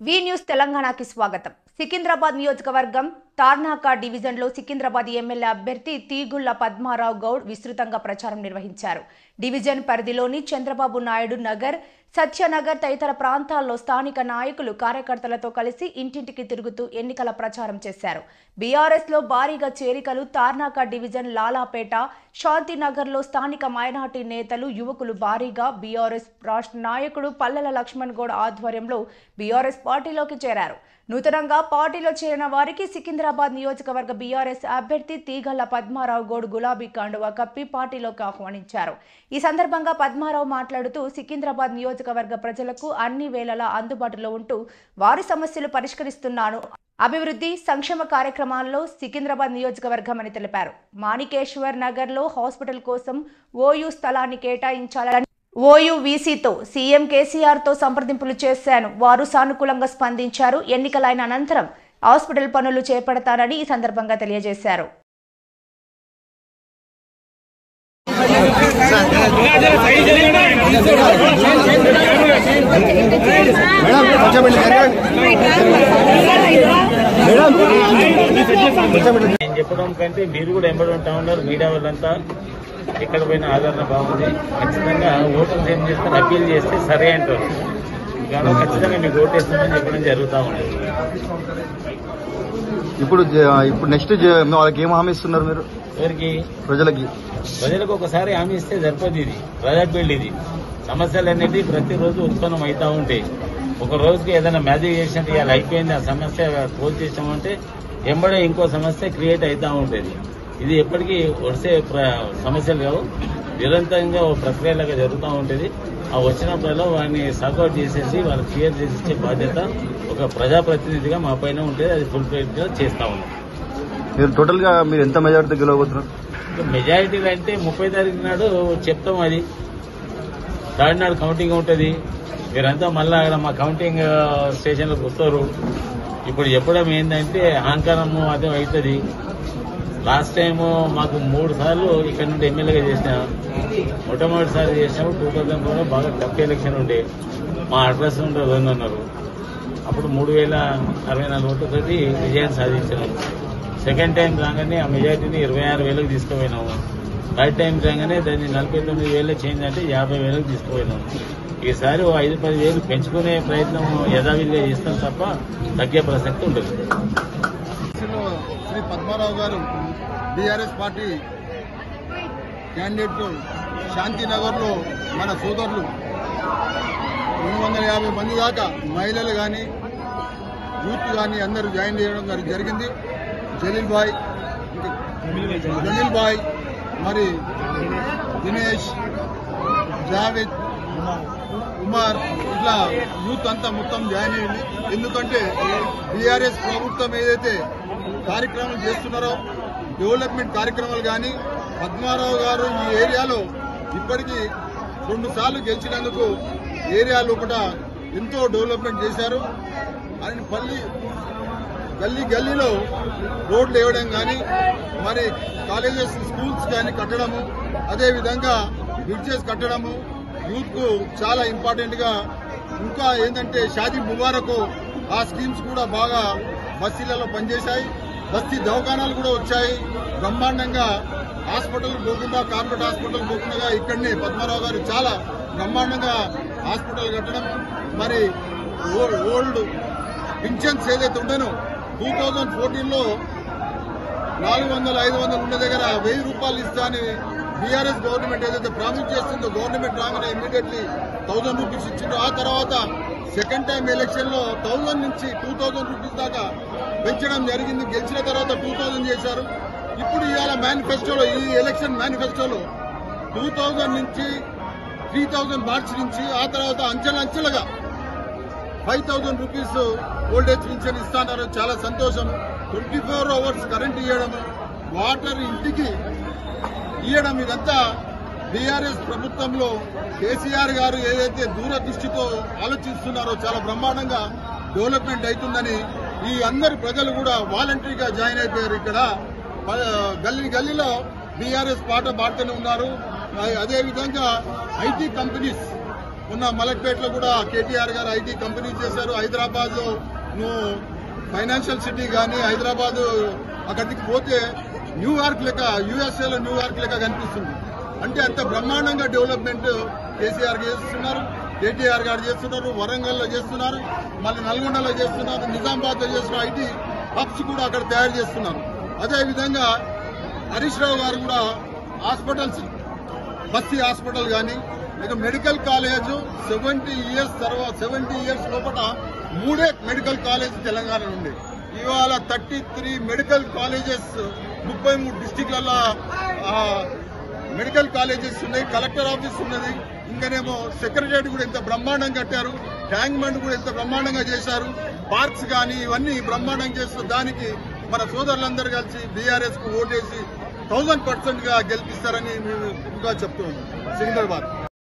వి news తెలంగాణకి స్వాగతం సికింద్రాబాద్ నియోజకవర్గం తార్నాక డివిజన్లో సికింద్రాబాద్ ఎమ్మెల్యే అభ్యర్థి తీగుళ్ల పద్మారావు గౌడ్ విస్తృతంగా ప్రచారం నిర్వహించారు డివిజన్ పరిధిలోని చంద్రబాబు నాయుడు నగర్ సత్యనగర్ తదితర ప్రాంతాల్లో స్థానిక నాయకులు కార్యకర్తలతో కలిసి ఇంటింటికి తిరుగుతూ ఎన్నికల ప్రచారం చేశారు బీఆర్ఎస్ లో భారీగా చేరికలు తార్నాక డివిజన్ లాలాపేట శాంతినగర్లో స్థానిక మైనార్టీ నేతలు యువకులు భారీగా బీఆర్ఎస్ రాష్ట్ర నాయకుడు పల్లెల లక్ష్మణ్ గౌడ్ ఆధ్వర్యంలో బీఆర్ఎస్ పార్టీలోకి చేరారు నూతనంగా పార్టీలో చేరిన వారికి సికింద్రాబాద్ నియోజకవర్గ బీఆర్ఎస్ అభ్యర్థి తీగళ్ల పద్మారావు గౌడ్ గులాబీ కాండువా కప్పి పార్టీలోకి ఆహ్వానించారు ఈ సందర్భంగా పద్మారావు మాట్లాడుతూ సికింద్రాబాద్ నియోజకవర్గ ప్రజలకు అన్ని వేళలా అందుబాటులో ఉంటూ వారి సమస్యలు పరిష్కరిస్తున్నాను అభివృద్ధి సంక్షేమ కార్యక్రమాల్లో సికింద్రాబాద్ నియోజకవర్గం అని తెలిపారు మాణికేశ్వర్ నగర్లో హాస్పిటల్ కోసం ఓయూ స్థలాన్ని కేటాయించాలని ఓయూ వీసీతో సీఎం కేసీఆర్తో సంప్రదింపులు చేశాను వారు సానుకూలంగా స్పందించారు ఎన్నికలైన అనంతరం హాస్పిటల్ పనులు చేపడతారని ఈ సందర్భంగా తెలియజేశారు మేడం కొంచెం వెళ్ళి జరగండి మేడం కొంచెం వెళ్ళి నేను చెప్పడం కంటే మీరు కూడా ఎంబడి ఉంటా ఉన్నారు మీడియా వాళ్ళంతా ఎక్కడ పోయిన ఆదరణ బాగుంది ఖచ్చితంగా ఓటర్లు ఏం చేస్తారు అప్పీల్ చేస్తే సరే అంటారు కానీ ఖచ్చితంగా మీకు ఓటేస్తామని చెప్పడం జరుగుతూ ఉంది ఇప్పుడు జ- ఇప్పుడు నెక్స్ట్ జ- వాళ్ళకి ఏం హామీ ఇస్తున్నారు మీరు ఎవరికి ప్రజలకి ప్రజలకు ఒకసారి హామీ ఇస్తే సరిపోదు ఇది ప్రజా బిల్డ్ ఇది సమస్యలు అనేది ప్రతిరోజు ఉత్పన్నం అవుతూ ఉంటాయి ఒక రోజుకి ఏదైనా మ్యాజిక్ చేసినట్టు ఇవాళ అయిపోయింది ఆ సమస్య క్లోజ్ చేసామంటే ఎంబడే ఇంకో సమస్య క్రియేట్ అవుతూ ఉంటుంది ఇది ఎప్పటికీ వడిసే ప్ర- సమస్యలు కావు నిరంతరంగా ఓ ప్రక్రియలాగా జరుగుతూ ఉంటుంది ఆ వచ్చినప్పుడల్లా వాడిని సార్ట్అవుట్ చేసేసి వాళ్ళకి క్లియర్ చేసి ఇచ్చే బాధ్యత ఒక ప్రజాప్రతినిధిగా మా పైన ఉంటుంది అది ఫుల్ గా చేస్తా ఉన్నాం మీరు టోటల్ గా మీరు ఎంత మెజారిటీ గెలవబోతున్నారు మెజారిటీలు అంటే ముప్పై తారీఖు నాడు చెప్తాం అది థర్డ్ నాడు కౌంటింగ్ ఉంటుంది మీరంతా మళ్ళా అక్కడ మా కౌంటింగ్ స్టేషన్లకు వస్తారు ఇప్పుడు చెప్పడం ఏంటంటే అహంకారము అదే అవుతుంది లాస్ట్ టైం మాకు మూడు సార్లు ఇక్కడ నుండి ఎమ్మెల్యేగా చేసిన మొట్టమొదటిసారి చేసినప్పుడు టూ థౌజండ్ లో బాగా టఫ్ ఎలక్షన్ ఉండే మా అడ్రస్ ఉండే రెండు అన్నారు అప్పుడు మూడు వేల అరవై నాలుగు ఓట్లతోటి విజయం సాధించినాం సెకండ్ టైం రాగానే ఆ మెజార్టీని ఇరవై ఆరు వేలకు తీసుకుపోయినాము థర్డ్ టైం రాగానే దాన్ని నలభై తొమ్మిది వేలకు చేంజ్ అంటే యాభై వేలకు తీసుకుపోయినాము ఈసారి ఓ ఐదు పది వేలు పెంచుకునే ప్రయత్నం యథావిధిగా చేస్తాం తప్ప తగ్గే ప్రసక్తి ఉండదు ఎలక్షన్లో శ్రీ పద్మారావు గారు బీఆర్ఎస్ పార్టీ క్యాండిడేట్ శాంతినగర్లో మన సోదరులు రెండు వందల యాభై మంది దాకా మహిళలు కానీ యూత్ కానీ అందరూ జాయిన్ చేయడం గారి జరిగింది జలీల్ బాయ్ జలీల్ బాయ్ మరి దినేష్ జావేద్ ఉమార్ ఇట్లా యూత్ అంతా మొత్తం జాయిన్ అయ్యింది ఎందుకంటే బీఆర్ఎస్ ప్రభుత్వం ఏదైతే కార్యక్రమాలు చేస్తున్నారో డెవలప్మెంట్ కార్యక్రమాలు కానీ పద్మారావు గారు ఈ ఏరియాలో ఇప్పటికీ రెండు సార్లు గెలిచినందుకు ఏరియా లోపల ఎంతో డెవలప్మెంట్ చేశారు ఆయన పల్లి గల్లీ గల్లీలో రోడ్లు వేయడం కానీ మరి కాలేజెస్ స్కూల్స్ కానీ కట్టడము అదేవిధంగా బ్రిడ్జెస్ కట్టడము యూత్ కు చాలా ఇంపార్టెంట్ గా ఇంకా ఏంటంటే షాదీ ముబారక్ ఆ స్కీమ్స్ కూడా బాగా బస్తీలలో పనిచేశాయి బస్తీ దవాఖానాలు కూడా వచ్చాయి బ్రహ్మాండంగా హాస్పిటల్ పోకుండా కార్పొరేట్ హాస్పిటల్ పోకుండా ఇక్కడనే పద్మారావు గారు చాలా బ్రహ్మాండంగా హాస్పిటల్ కట్టడం మరి ఓ- ఓల్డ్ పింఛన్స్ ఏదైతే ఉండేనో టూ థౌజండ్ ఫోర్టీన్ లో నాలుగు వందలు ఐదు వందలు ఉన్న దగ్గర వెయ్యి రూపాయలు ఇస్తా అని బీఆర్ఎస్ గవర్నమెంట్ ఏదైతే ప్రామిస్ చేస్తుందో గవర్నమెంట్ రాగానే ఇమీడియట్లీ థౌజండ్ రూపీస్ ఇచ్చిందో ఆ తర్వాత సెకండ్ టైం ఎలక్షన్ లో థౌజండ్ నుంచి టూ థౌజండ్ రూపీస్ దాకా పెంచడం జరిగింది గెలిచిన తర్వాత టూ థౌజండ్ చేశారు ఇప్పుడు ఇవాళ మేనిఫెస్టోలో ఈ ఎలక్షన్ మేనిఫెస్టోలో టూ థౌజండ్ నుంచి త్రీ థౌజండ్ మార్చ్ నుంచి ఆ తర్వాత అంచెలంచెలుగా ఫైవ్ థౌజండ్ రూపీస్ ఓల్డేజ్ పింఛన్ ఇస్తాన్నారు చాలా సంతోషం ట్వంటీ ఫోర్ అవర్స్ కరెంట్ ఇవ్వడం వాటర్ ఇంటికి ఇవ్వడం ఇదంతా బీఆర్ఎస్ ప్రభుత్వంలో కేసీఆర్ గారు ఏదైతే దూరదృష్టితో ఆలోచిస్తున్నారో చాలా బ్రహ్మాండంగా డెవలప్మెంట్ అవుతుందని ఈ అందరు ప్రజలు కూడా వాలంటరీగా జాయిన్ అయిపోయారు ఇక్కడ ప- గల్లీ గల్లీలో బీఆర్ఎస్ పాట పాడుతూనే ఉన్నారు అదే విధంగా ఐటీ కంపెనీస్ ఉన్న మలక్పేటలో కూడా కేటీఆర్ గారు ఐటీ కంపెనీ చేశారు హైదరాబాద్ లో నువ్వు ఫైనాన్షియల్ సిటీ కానీ హైదరాబాద్ అక్కడికి పోతే న్యూయార్క్ లెక్క యుఎస్ఏ లో న్యూయార్క్ లెక్క కనిపిస్తుంది అంటే అంత బ్రహ్మాండంగా డెవలప్మెంట్ కేసీఆర్ చేస్తున్నారు కేటీఆర్ గారు చేస్తున్నారు వరంగల్ లో చేస్తున్నారు మళ్ళీ నల్గొండలో చేస్తున్నారు నిజామాబాద్ లో చేస్తున్నారు ఐటీ హబ్స్ కూడా అక్కడ తయారు చేస్తున్నారు అదే విధంగా హరీష్ రావు గారు కూడా హాస్పిటల్స్ బస్తీ హాస్పిటల్ కానీ ఇక మెడికల్ కాలేజ్ సెవెంటీ ఇయర్స్ తర్వాత సెవెంటీ ఇయర్స్ లోపల మూడే మెడికల్ కాలేజ్ తెలంగాణ నుండి ఇవాళ థర్టీ త్రీ మెడికల్ కాలేజెస్ ముప్పై మూడు డిస్టిక్లలో మెడికల్ కాలేజెస్ ఉన్నాయి కలెక్టర్ ఆఫీస్ ఉన్నది ఇంకనేమో సెక్రటరియట్ కూడా ఇంత బ్రహ్మాండంగా కట్టారు ట్యాంక్ బండ్ కూడా ఇంత బ్రహ్మాండంగా చేశారు పార్క్స్ కానీ ఇవన్నీ బ్రహ్మాండంగా చేస్తూ దానికి మన సోదరులందరూ కలిసి బీఆర్ఎస్ కు ఓటేసి థౌజండ్ పర్సెంట్ గా గెలిపిస్తారని మేము ఇంకా చెప్తూ ఉన్నాం సికింద్రాబాద్